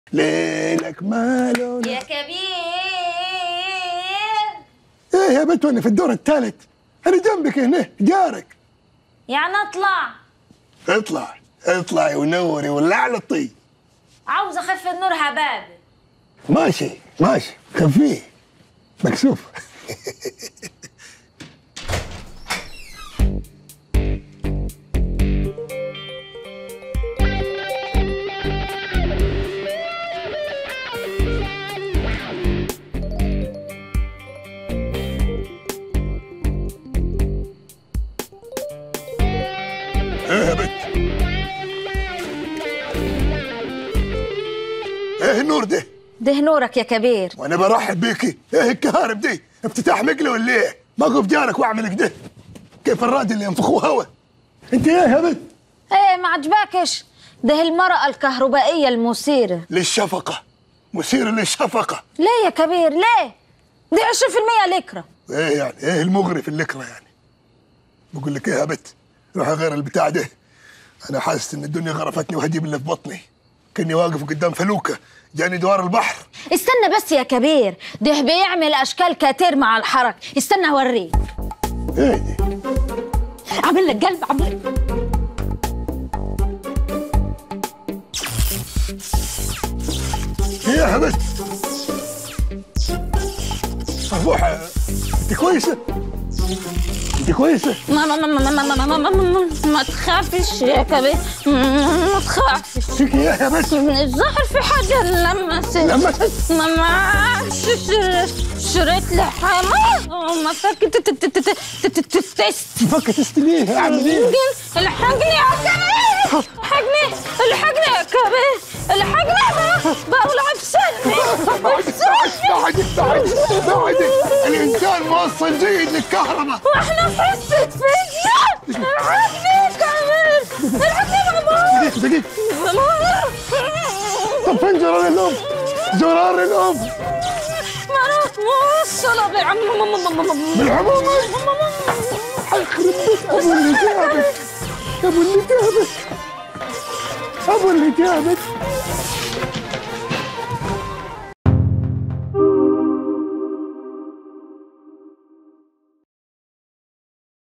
ليلك ماله يا كبير ايه يا بنت وانا في الدور الثالث انا جنبك هنا جارك يعني اطلع اطلع اطلعي ونوري ولع لي الطي عاوز اخف النور حبابي ماشي ماشي خفيه مكسوف ايه يا بنت ايه النور ده ده نورك يا كبير وانا برحب بيكي ايه الكهارب دي افتتاح مقلة ولا ايه ما اقف جارك واعمل كده كيف الراجل اللي ينفخوه هوا انت ايه يا بنت ايه ما عجباكش ده المرأة الكهربائية المثيرة للشفقة مثيرة للشفقة ليه يا كبير ليه دي 20% لكرة ايه يعني ايه المغري في اللكرة يعني بقول لك ايه يا بنت روح غير البتاع ده انا حاسس ان الدنيا غرفتني وهجيب اللي في بطني كاني واقف قدام فلوكة جاني دوار البحر استنى بس يا كبير ده بيعمل اشكال كتير مع الحرك استنى اوريك ايه دي عامل لك قلب عامل لك ايه يا بنت صبوحة انت كويسة انت كويسة ما ما ما ما ما ما ما ما ما ما ما تخافش يا كبير ما تخافش فيك ايه يا بنت الظاهر في حاجة لمست لمست؟ ما معكش شريت لي حاجة ما فاكر تست فك تستنيه اعمل ايه الحقني يا كبير الحقني الحقني يا كبير الحقني بولع بسني بعدك بعدك بعدك الانسان موصل جيد للكهرباء واحنا في حصة فيزياء الحقني يا كبير الحقني ماما دقيقة دقيقة ماما طب فين زرار الام زرار الام مرات موصلة بعم بالعموم حيخرب بيت ابو اللي جابك ابو اللي جابك ابو اللي جابك